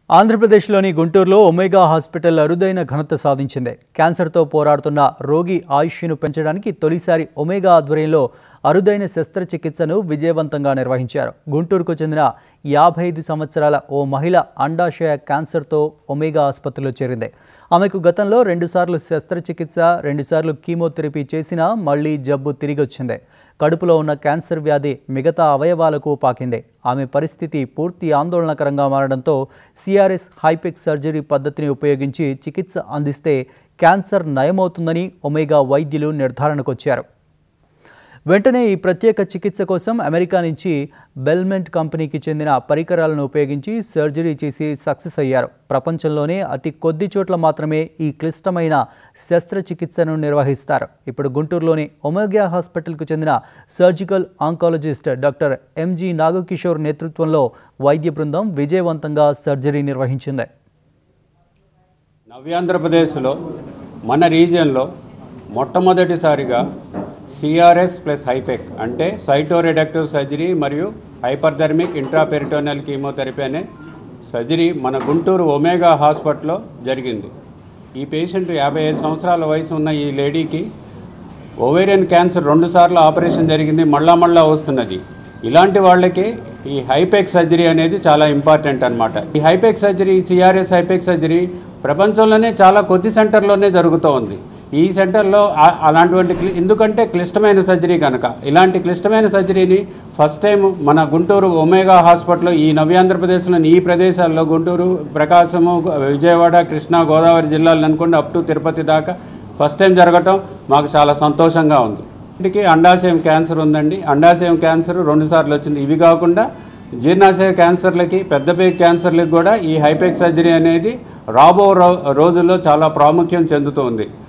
ఆంధ్రప్రదేశ్లోని గుంటూరులో omega hospital అరుదైన ఘనత సాధించింది క్యాన్సర్తో పోరాడుతున్న రోగి ఆయుష్ను పెంచడానికి తొలిసారి ఒమేగా ఆధ్వర్యంలో అరుదైన శస్త్రచికిత్సను విజయవంతంగా నిర్వహించారు గుంటూరుకు చెందిన యాభై ఐదు సంవత్సరాల ఓ మహిళ అండాశయ క్యాన్సర్తో ఒమేగా ఆసుపత్రిలో చేరింది ఆమెకు గతంలో రెండుసార్లు శస్త్రచికిత్స రెండుసార్లు కీమోథెరపీ చేసినా మళ్లీ జబ్బు తిరిగి వచ్చింది కడుపులో ఉన్న క్యాన్సర్ వ్యాధి మిగతా అవయవాలకు పాకింది ఆమె పరిస్థితి పూర్తి ఆందోళనకరంగా మారడంతో సిఆర్ఎస్ హైపెక్ సర్జరీ పద్ధతిని ఉపయోగించి చికిత్స అందిస్తే క్యాన్సర్ నయమవుతుందని ఒమేగా వైద్యులు నిర్ధారణకొచ్చారు వెంటనే ఈ ప్రత్యేక చికిత్స కోసం అమెరికా నుంచి బెల్మెంట్ కంపెనీకి చెందిన పరికరాలను ఉపయోగించి సర్జరీ చేసి సక్సెస్ అయ్యారు ప్రపంచంలోనే అతి కొద్ది చోట్ల మాత్రమే ఈ క్లిష్టమైన శస్త్రచికిత్సను నిర్వహిస్తారు ఇప్పుడు గుంటూరులోని ఒమేగా హాస్పిటల్కు చెందిన surgical oncologist doctor MG Nagakishore నేతృత్వంలో వైద్య బృందం విజయవంతంగా సర్జరీ నిర్వహించింది నవ్యాంధ్రప్రదేశ్లో మన రీజియన్లో మొట్టమొదటిసారిగా సిఆర్ఎస్ ప్లస్ హైపెక్ అంటే సైటోరిడక్టివ్ సర్జరీ మరియు హైపర్ధర్మిక్ ఇంట్రాపెరిటోనల్ కీమోథెరపీ అనే సర్జరీ మన గుంటూరు ఒమేగా హాస్పిటల్లో జరిగింది ఈ పేషెంట్ యాభై ఐదు సంవత్సరాల వయసు ఉన్న ఈ లేడీకి ఓవేరియన్ క్యాన్సర్ రెండుసార్లు ఆపరేషన్ జరిగింది మళ్ళా మళ్ళా వస్తున్నది ఇలాంటి వాళ్ళకి ఈ హైపెక్ సర్జరీ అనేది చాలా ఇంపార్టెంట్ అనమాట ఈ హైపెక్ సర్జరీ సిఆర్ఎస్ హైపెక్ సర్జరీ ప్రపంచంలోనే చాలా కొద్ది సెంటర్లోనే జరుగుతూ ఉంది ఈ సెంటర్లో ఆ- అలాంటివంటి క్లి- ఎందుకంటే క్లిష్టమైన సర్జరీ కనుక ఇలాంటి క్లిష్టమైన సర్జరీని ఫస్ట్ టైం మన గుంటూరు ఒమేగా హాస్పిటల్లో ఈ నవ్యాంధ్రప్రదేశ్లోని ఈ ప్రదేశాల్లో గుంటూరు ప్రకాశము విజయవాడ కృష్ణా గోదావరి జిల్లాలు అనుకోండి అప్ టు తిరుపతి దాకా ఫస్ట్ టైం జరగటం మాకు చాలా సంతోషంగా ఉంది ఇంటికి అండాశయం క్యాన్సర్ ఉందండి అండాశయం క్యాన్సర్ రెండుసార్లు వచ్చింది ఇవి కాకుండా జీర్ణాశయ క్యాన్సర్లకి పెద్దపేక క్యాన్సర్లకి కూడా ఈ హైపెక్ సర్జరీ అనేది రాబో రో- రోజుల్లో చాలా ప్రాముఖ్యం చెందుతుంది